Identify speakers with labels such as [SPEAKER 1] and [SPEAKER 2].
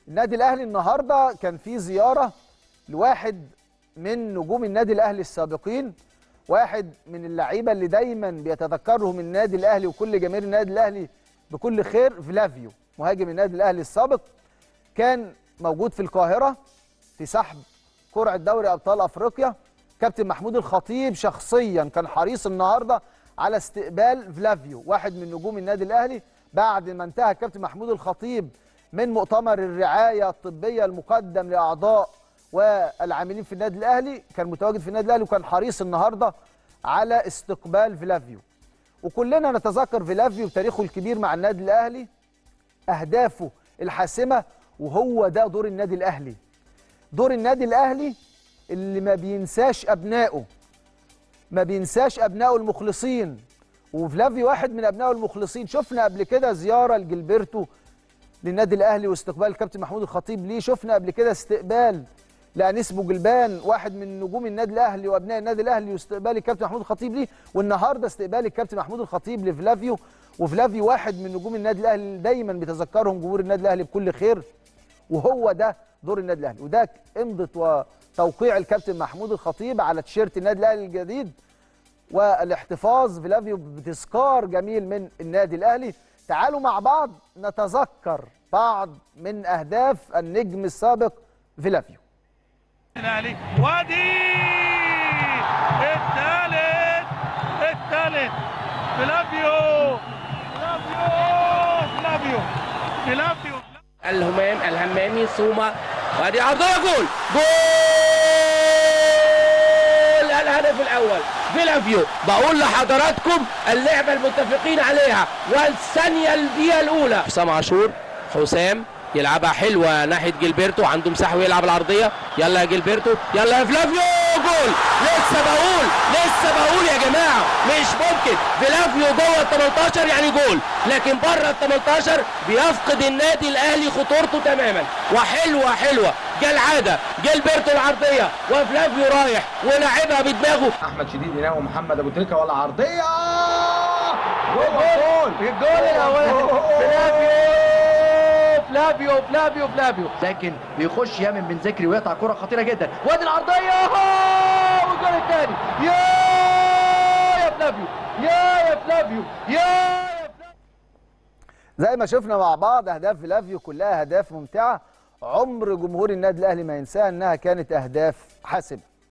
[SPEAKER 1] النادي الاهلي النهارده كان في زياره لواحد من نجوم النادي الاهلي السابقين واحد من اللعيبه اللي دايما بيتذكرهم النادي الاهلي وكل جماهير النادي الاهلي بكل خير فلافيو مهاجم النادي الاهلي السابق كان موجود في القاهره في سحب قرعه دوري ابطال افريقيا كابتن محمود الخطيب شخصيا كان حريص النهارده على استقبال فلافيو واحد من نجوم النادي الاهلي بعد ما انتهى كابتن محمود الخطيب من مؤتمر الرعايه الطبيه المقدم لاعضاء والعاملين في النادي الاهلي كان متواجد في النادي الاهلي وكان حريص النهارده على استقبال فلافيو وكلنا نتذكر فلافيو بتاريخه الكبير مع النادي الاهلي اهدافه الحاسمه وهو ده دور النادي الاهلي دور النادي الاهلي اللي ما بينساش ابنائه ما بينساش ابنائه المخلصين وفلافي واحد من ابنائه المخلصين شفنا قبل كده زياره لجilberto للنادي الاهلي واستقبال الكابتن محمود الخطيب ليه شفنا قبل كده استقبال لانيس بوجلبان واحد من نجوم النادي الاهلي وابناء النادي الاهلي واستقبال الكابتن محمود الخطيب ليه والنهارده استقبال الكابتن محمود الخطيب لفلافيو وفلافيو واحد من نجوم النادي الاهلي اللي دايما بيتذكرهم جمهور النادي الاهلي بكل خير وهو ده دور النادي الاهلي وده امضه وتوقيع الكابتن محمود الخطيب على تيشيرت النادي الاهلي الجديد والاحتفاظ فلافيو بتذكار جميل من النادي الاهلي تعالوا مع بعض نتذكر بعض من اهداف النجم السابق فلافيو
[SPEAKER 2] الاهلي وادي الثالث الثالث فلافيو فلافيو فلافيو فلافيو
[SPEAKER 3] الهمام الهمامي ثم وادي عرضيه جول جول الهدف الاول فيلافيو بقول لحضراتكم اللعبه المتفقين عليها والثانيه الدقيقه الاولى حسام عاشور حسام يلعبها حلوه ناحيه جilberto عنده مساحه ويلعب العرضيه يلا يا جilberto يلا يا فلافيو جول لسه بقول لسه بقول يا جماعه مش ممكن فلافيو جوه ال 18 يعني جول لكن بره ال 18 بيفقد النادي الاهلي خطورته تماما وحلوه حلوه كالعاده جilberto العرضيه وفلافيو رايح ولاعبها بدماغه
[SPEAKER 4] احمد شديد هنا ومحمد ابو تريكه ولا عرضيه جول
[SPEAKER 3] الجول الاولاني فلافيو فلافيو فلافيو فلافيو لكن بيخش يامن بن ذكري ويقطع كره خطيره جدا وادي العرضيه والجول الثاني يا يا فلافيو يا يا فلافيو يا يا فلافيو
[SPEAKER 1] زي ما شفنا مع بعض اهداف فلافيو كلها اهداف ممتعه عمر جمهور النادي الاهلي ما ينساها انها كانت اهداف حاسمه